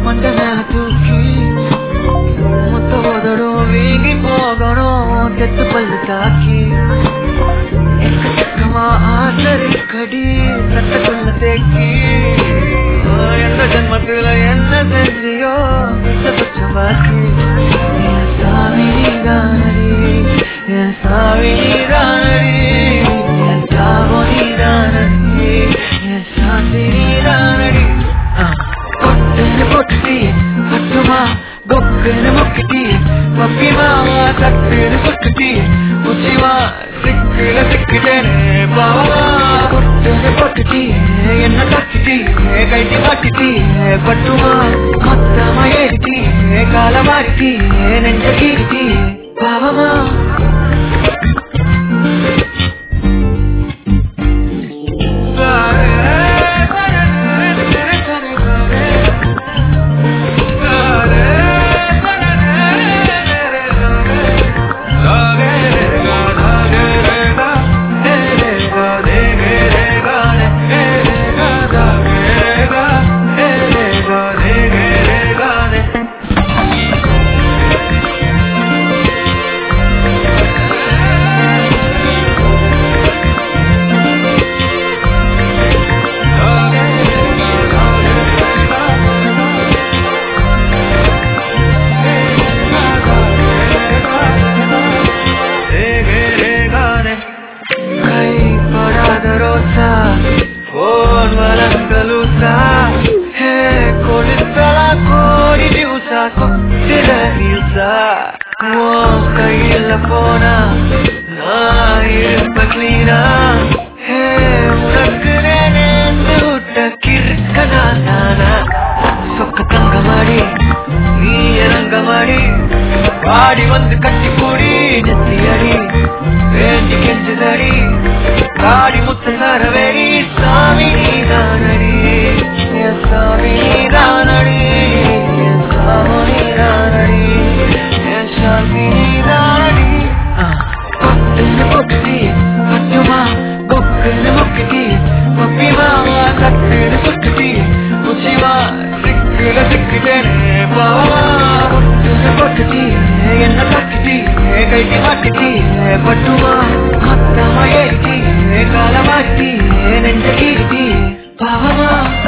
மண்ட மேல தூக்கி மொத்த உதடும் வீங்கி போகணும் தெத்து பல்லு தாக்கி எக்கச்சக்கமா ஆசரிக்கடி சட்டக்குள்ள தேக்கி எந்த ஜென்மத்துல என்ன செஞ்சியோ பச்சம் பாக்கி என் சாமி நீதானடி என் சாமி நீதானடி என் சாவோ நீதானடி என் சாந்தி நீதானடி கொட்டுன்னு கொட்டி கட்டுமா கொக்குன்னு முக்கிட்டி பப்பிமா தட்டுன்னு சுட்டுட்டி உச்சிமா சிக்குல சிக்கிட்டேனே பாவமா கொட்டுன்னு கொட்டுட்டி என்ன கட்டிட்டி கைட்டி மாட்டிட்டி பட்டுமா மொத்தமா ஏறிட்டி கால மாறிட்டி நெஞ்ச கீறிட்டி பாவமா கைப்படாத ரோசா போன் வளர்ந்தலுசா ஹே கொளுத்தலா கோடி நியூசா கொத்திர நியூசா ஓ கையில போனா நான் இருப்ப கிளீனா ஹே உனக்கு நேர்ந்து விட்ட கிறுக்கனா நானா சொக்க தங்க மாடி நீ இறங்க மாடி பாடி வந்து கட்டி கூடி நெத்தி அடி வேண்டி கெஞ்சுதடி காடி முத்து நரவேடி சாமி நீதானடி என் சாமி நீதானடி என் சாமி நீதானடி என் சாமி நீதானடி கொட்டுன்னு கொட்டுடி கொட்டுமா கொக்குன்னு முக்கிட்டி பப்பிமா கட்டுன்னு சுட்டுட்டி உச்சிமா சிக்குல சிக்கிட்டேனே பாவமா கொட்டுன்னு கொட்டுடி என்ன கட்டிட்டி கைட்டி மாட்டிட்டி பட்டுமா மொத்தமா ஏறிட்டி கால மாட்டி நெஞ்ச கீறிட்டி பாவமா